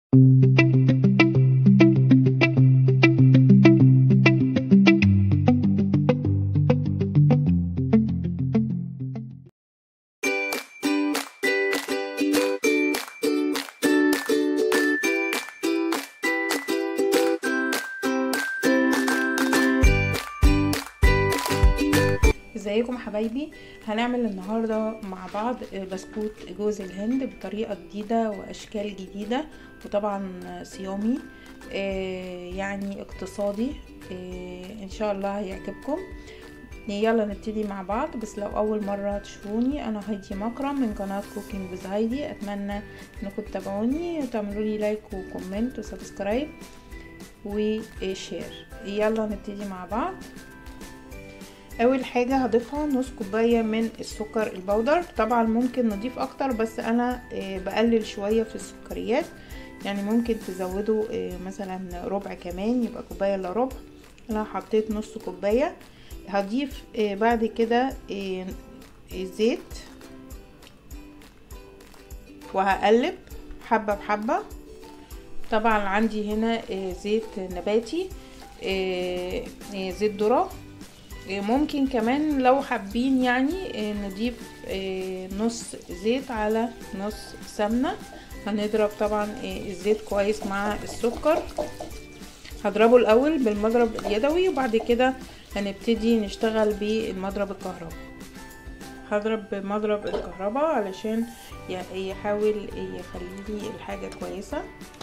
ازيكم حبايبي هنعمل النهاردة مع بعض بسكوت جوز الهند بطريقة جديدة واشكال جديدة وطبعا صيامي يعني اقتصادي ان شاء الله هيعجبكم يلا نبتدي مع بعض بس لو اول مرة تشوفوني انا هايدي مكرم من قناة كوكينج ويز هايدي اتمنى انكم تتابعوني وتعملوا لي لايك وكومنت وسبسكرايب وشير يلا نبتدي مع بعض اول حاجة هضيفها نص كوباية من السكر البودر طبعا ممكن نضيف اكتر بس انا بقلل شوية في السكريات يعني ممكن تزودوا مثلا ربع كمان يبقى كوباية الا ربع انا حطيت نص كوباية هضيف بعد كده زيت وهقلب حبة بحبة طبعا عندي هنا زيت نباتي زيت ذرة ممكن كمان لو حابين يعني نضيف نص زيت على نص سمنة هنضرب طبعا الزيت كويس مع السكر هضربه الاول بالمضرب اليدوي وبعد كده هنبتدي نشتغل بالمضرب الكهرباء هضرب بمضرب الكهرباء علشان يحاول يخليلي الحاجة كويسة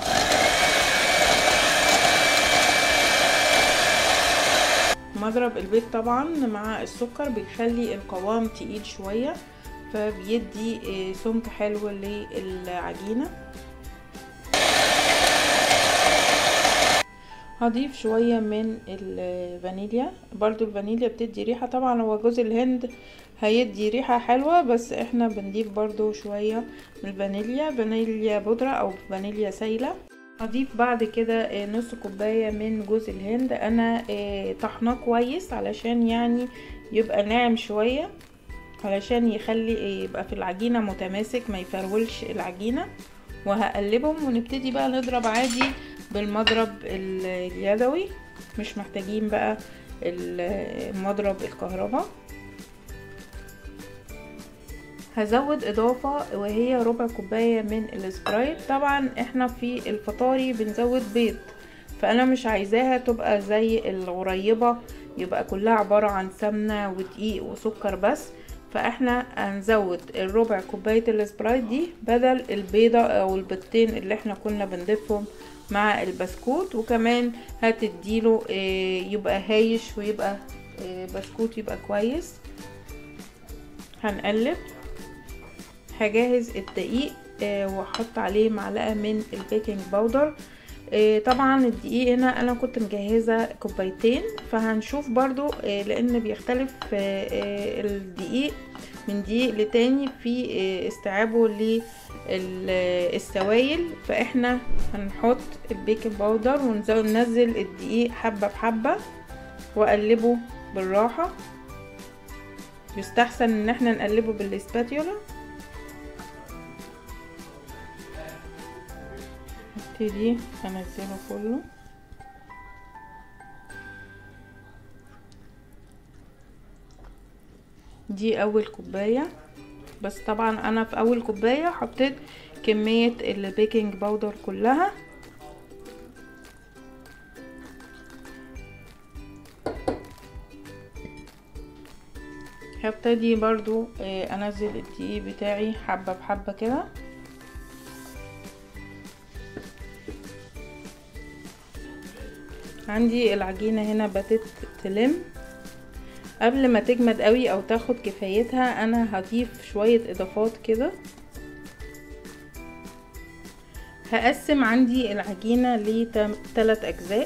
مضرب البيض طبعا مع السكر بيخلي القوام تقيل شوية فبيدي سمك حلو للعجينة هضيف شوية من الفانيليا برضو الفانيليا بتدي ريحة طبعا هو جوز الهند هيدي ريحة حلوة بس احنا بنضيف برضو شوية من الفانيليا فانيليا بودرة او فانيليا سايلة هضيف بعد كده نص كوباية من جوز الهند انا طحناه كويس علشان يعني يبقى ناعم شوية علشان يخلي يبقى في العجينة متماسك ما يفرولش العجينة وهقلبهم ونبتدي بقى نضرب عادي بالمضرب اليدوي مش محتاجين بقى المضرب الكهرباء هزود اضافة وهي ربع كوباية من السبرايت طبعا احنا في الفطاري بنزود بيض فانا مش عايزاها تبقى زي الغريبة يبقى كلها عبارة عن سمنة ودقيق وسكر بس فاحنا هنزود الربع كوباية السبرايت دي بدل البيضة او البيضتين اللي احنا كنا بنضيفهم مع البسكوت وكمان هتديله يبقى هايش ويبقى بسكوت يبقى كويس هنقلب هجهز الدقيق واحط عليه معلقه من البيكنج باودر طبعا الدقيق هنا انا كنت مجهزه كوبايتين فهنشوف برضو لان بيختلف الدقيق من دقيق لتاني في استيعابه للسوائل فاحنا هنحط البيكنج باودر وننزل الدقيق حبه بحبه واقلبه بالراحه يستحسن ان احنا نقلبه بالاسباتيولا هبتدي انزله كله دي اول كوباية بس طبعا انا في اول كوباية حطيت كمية البيكنج باودر كلها هبتدي برضو انزل الدقيق بتاعي حبة بحبة كده عندي العجينة هنا بتت تلم قبل ما تجمد قوي او تاخد كفايتها انا هضيف شوية اضافات كده هقسم عندي العجينة لتلات اجزاء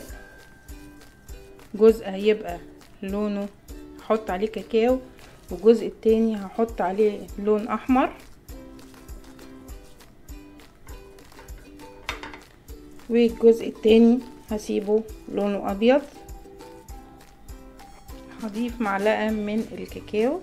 جزء هيبقى لونه هحط عليه كاكاو والجزء التاني هحط عليه لون احمر والجزء التاني هسيبه لونه ابيض هضيف معلقة من الكاكاو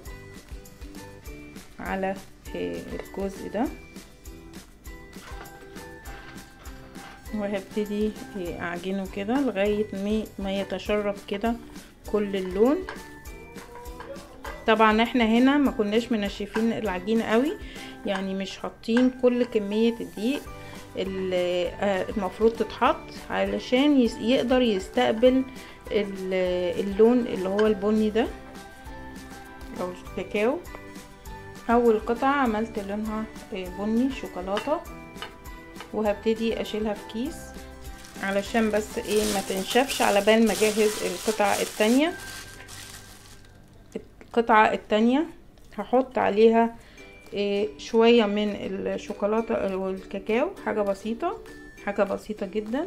على الجزء ده وهبتدي اعجنه كده لغاية ما يتشرب كده كل اللون طبعا احنا هنا ما كناش منشفين العجينة قوي يعني مش حاطين كل كمية الدقيق المفروض تتحط علشان يقدر يستقبل اللون اللي هو البني ده او الكاكاو اول قطعة عملت لونها بني شوكولاتة وهبتدي اشيلها في كيس علشان بس ايه ما تنشفش على بال ما اجهز القطعة التانية القطعة التانية هحط عليها إيه شوية من الشوكولاتة والكاكاو حاجة بسيطة حاجة بسيطة جدا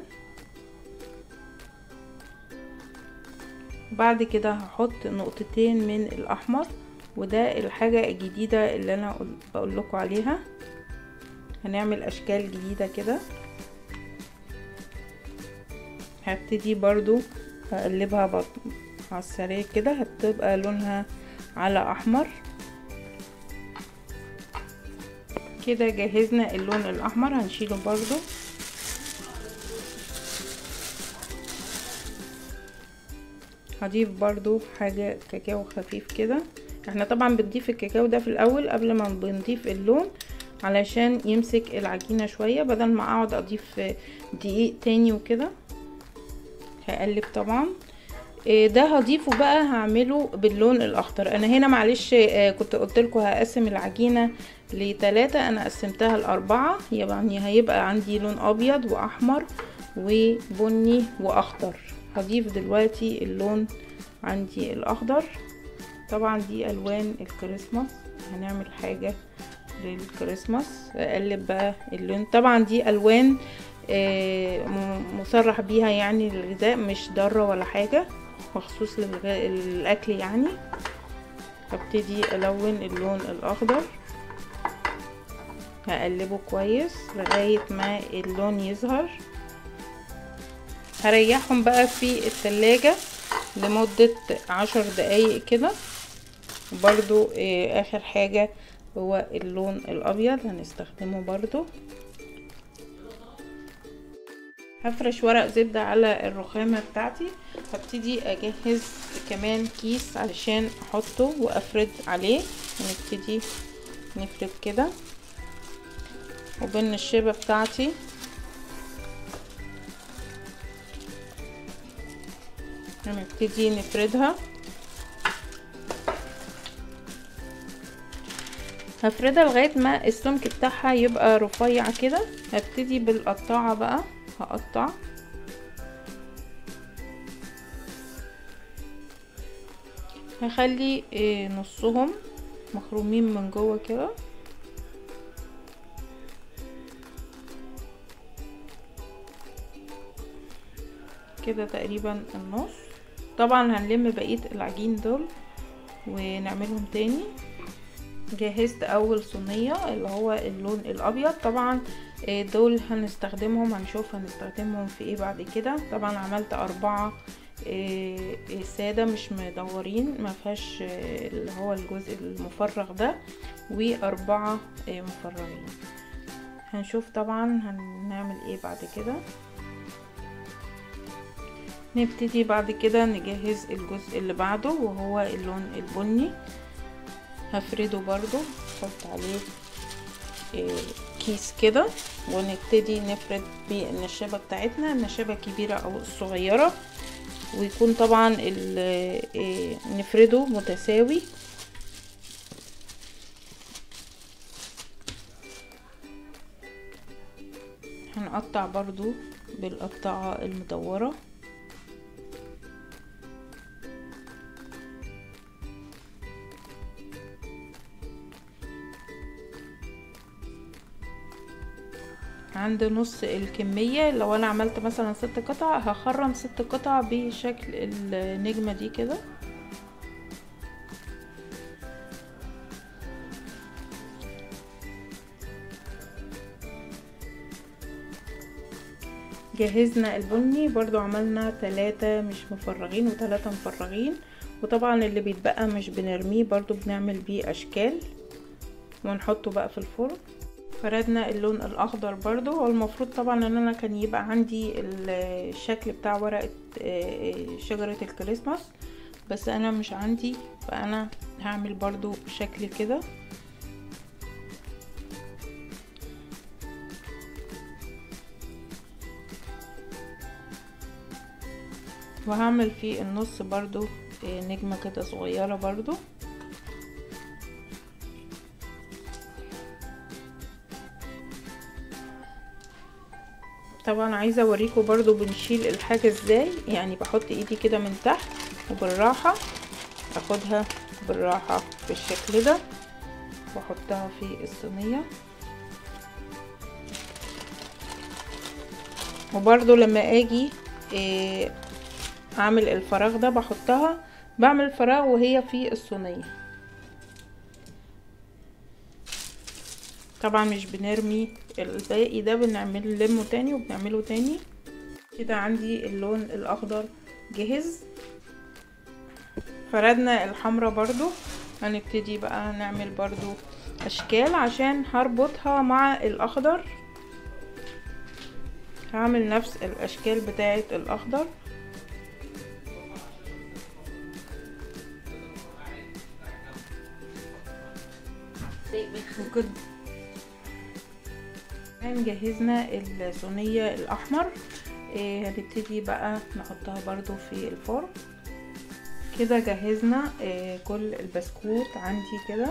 بعد كده هحط نقطتين من الاحمر وده الحاجة الجديدة اللي انا بقول لكم عليها هنعمل اشكال جديدة كده هبتدي برضو اقلبها على السريع كده هتبقى لونها على احمر كده جهزنا اللون الاحمر هنشيله برضو هضيف برضو حاجة كاكاو خفيف كده احنا طبعا بنضيف الكاكاو ده في الاول قبل ما بنضيف اللون علشان يمسك العجينة شوية بدل ما اقعد اضيف دقيق تاني وكده هقلب طبعا ده هضيفه بقى هعمله باللون الاخضر انا هنا معلش كنت قلت لكم هقسم العجينه لتلاتة انا قسمتها لاربعة يعني هيبقى عندي لون ابيض واحمر وبني واخضر هضيف دلوقتي اللون عندي الاخضر طبعا دي الوان الكريسماس هنعمل حاجه للكريسماس اقلب بقى اللون طبعا دي الوان مصرح بيها يعني للغذاء مش ضاره ولا حاجه مخصوص للاكل يعني هبتدي الون اللون الاخضر هقلبه كويس لغايه ما اللون يظهر هريحهم بقى في التلاجة لمدة عشر دقايق كده برضو اخر حاجة هو اللون الابيض هنستخدمه برضو هفرش ورق زبدة على الرخامة بتاعتي هبتدي اجهز كمان كيس علشان احطه وافرد عليه ونبتدي نفرد كده وبين الشبه بتاعتي هنبتدي نفردها هفردها لغاية ما السمك بتاعها يبقى رفيع كده هبتدي بالقطاعة بقى هقطع هخلي نصهم مخرومين من جوه كده كده تقريبا النص طبعا هنلم بقية العجين دول ونعملهم تاني جهزت اول صينية اللي هو اللون الابيض طبعا دول هنستخدمهم هنشوف هنستخدمهم في ايه بعد كده طبعا عملت اربعة سادة مش مدورين ما فيهاش اللي هو الجزء المفرغ ده واربعة مفرغين هنشوف طبعا هنعمل ايه بعد كده نبتدي بعد كده نجهز الجزء اللي بعده وهو اللون البني هفرده برضو نحط عليه كيس كده ونبتدي نفرد بالنشابة بتاعتنا النشابة الكبيرة او الصغيرة ويكون طبعا نفرده متساوي هنقطع برضو بالقطعة المدورة عند نص الكمية لو انا عملت مثلا ست قطع هخرم ست قطع بشكل النجمة دي كده جهزنا البني برضو عملنا تلاتة مش مفرغين وتلاتة مفرغين وطبعا اللي بيتبقى مش بنرميه برضو بنعمل بيه اشكال ونحطه بقى في الفرن فردنا اللون الاخضر برضو هو المفروض طبعا ان انا كان يبقى عندي الشكل بتاع ورقة شجرة الكريسماس بس انا مش عندي فانا هعمل برضو شكل كده وهعمل في النص برضو نجمة كده صغيرة برضو طبعا عايزة اوريكم برضو بنشيل الحاجة ازاي يعني بحط ايدي كده من تحت وبالراحة اخدها بالراحة بالشكل ده واحطها في الصينية وبرضو لما اجي إيه اعمل الفراغ ده بحطها بعمل فراغ وهي في الصينية طبعا مش بنرمي الباقي ده بنعمل لمه تاني وبنعمله تاني كده عندي اللون الاخضر جهز فردنا الحمرة برضو هنبتدي بقى نعمل برضو اشكال عشان هربطها مع الاخضر هعمل نفس الاشكال بتاعه الاخضر وكده جهزنا الصينية الأحمر إيه هنبتدي بقى نحطها برضو في الفرن كده جهزنا إيه كل البسكوت عندي كده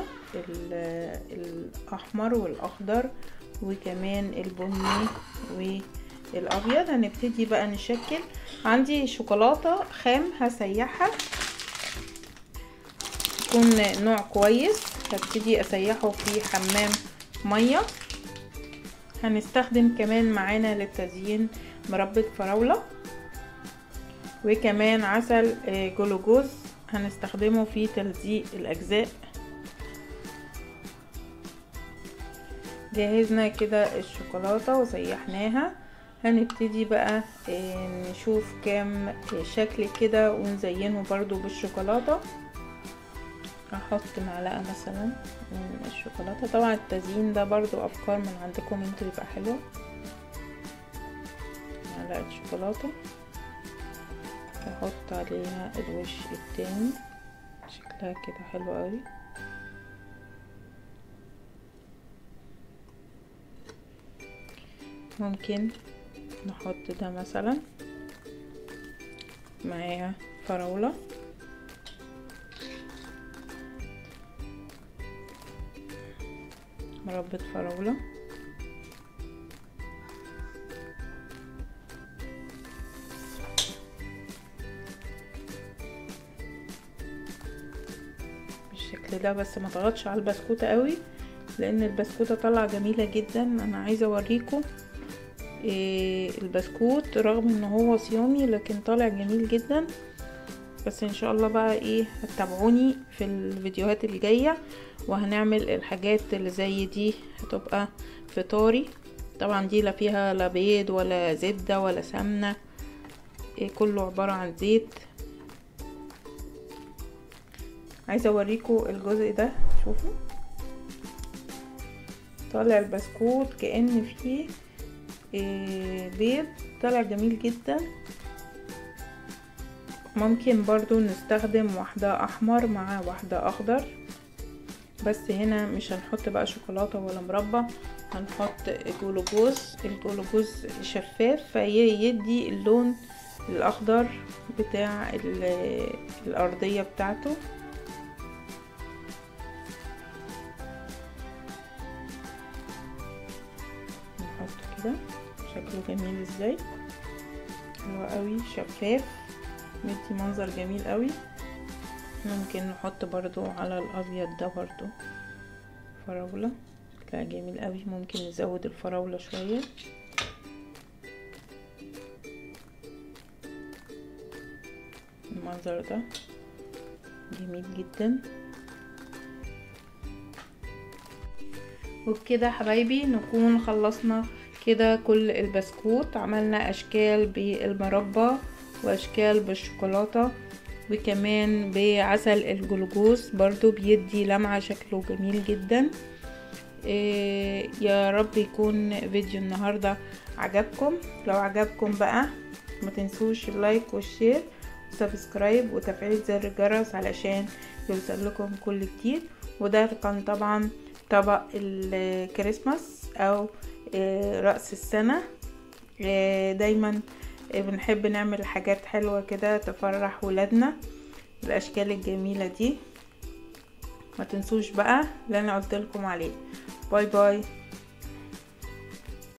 الأحمر والأخضر وكمان البني والأبيض هنبتدي بقى نشكل عندي شوكولاتة خام هسيحها يكون نوع كويس هبتدي اسيحه في حمام ميه هنستخدم كمان معانا للتزيين مربى فراولة وكمان عسل جلوكوز هنستخدمه في تلزيق الاجزاء جهزنا كده الشوكولاتة وسيحناها هنبتدي بقى نشوف كام شكل كده ونزينه برضو بالشوكولاتة هحط معلقة مثلا من الشوكولاتة طبعا التزيين ده برضو افكار من عندكم انتوا يبقى حلو معلقة شوكولاتة هحط عليها الوش التاني شكلها كده حلو قوي ممكن نحط ده مثلا معايا فراولة مربى فراولة بالشكل ده بس ما تغطش على البسكوتة قوي لان البسكوتة طالعة جميلة جدا انا عايزة اوريكم إيه البسكوت رغم ان هو صيامي لكن طالع جميل جدا بس ان شاء الله بقى ايه هتتابعوني في الفيديوهات الجايه وهنعمل الحاجات اللي زي دي هتبقى فطاري طبعا دي لا فيها لا بيض ولا زبده ولا سمنه إيه كله عباره عن زيت عايزه اوريكم الجزء ده شوفوا طالع البسكوت كأن فيه إيه بيض طالع جميل جدا ممكن برضو نستخدم واحدة احمر مع واحدة اخضر بس هنا مش هنحط بقى شوكولاتة ولا مربى هنحط جلوكوز الجلوكوز شفاف فيدي اللون الاخضر بتاع الارضية بتاعته نحط كده شكله جميل ازاي حلو قوي شفاف مدي منظر جميل قوي ممكن نحط برضو على الابيض ده برضو فراولة شكلها جميل قوي ممكن نزود الفراولة شوية المنظر ده جميل جدا وبكده حبايبي نكون خلصنا كده كل البسكوت عملنا اشكال بالمربى واشكال بالشوكولاتة وكمان بعسل الجلوكوز برضو بيدي لمعة شكله جميل جدا إيه يا رب يكون فيديو النهاردة عجبكم لو عجبكم بقى ما تنسوش اللايك والشير وسبسكرايب وتفعيل زر الجرس علشان يوصل لكم كل جديد وده كان طبعا طبق الكريسماس او إيه رأس السنة إيه دايما بنحب نعمل حاجات حلوة كده تفرح ولادنا الاشكال الجميلة دي ما تنسوش بقى اللي انا قلت لكم عليه باي باي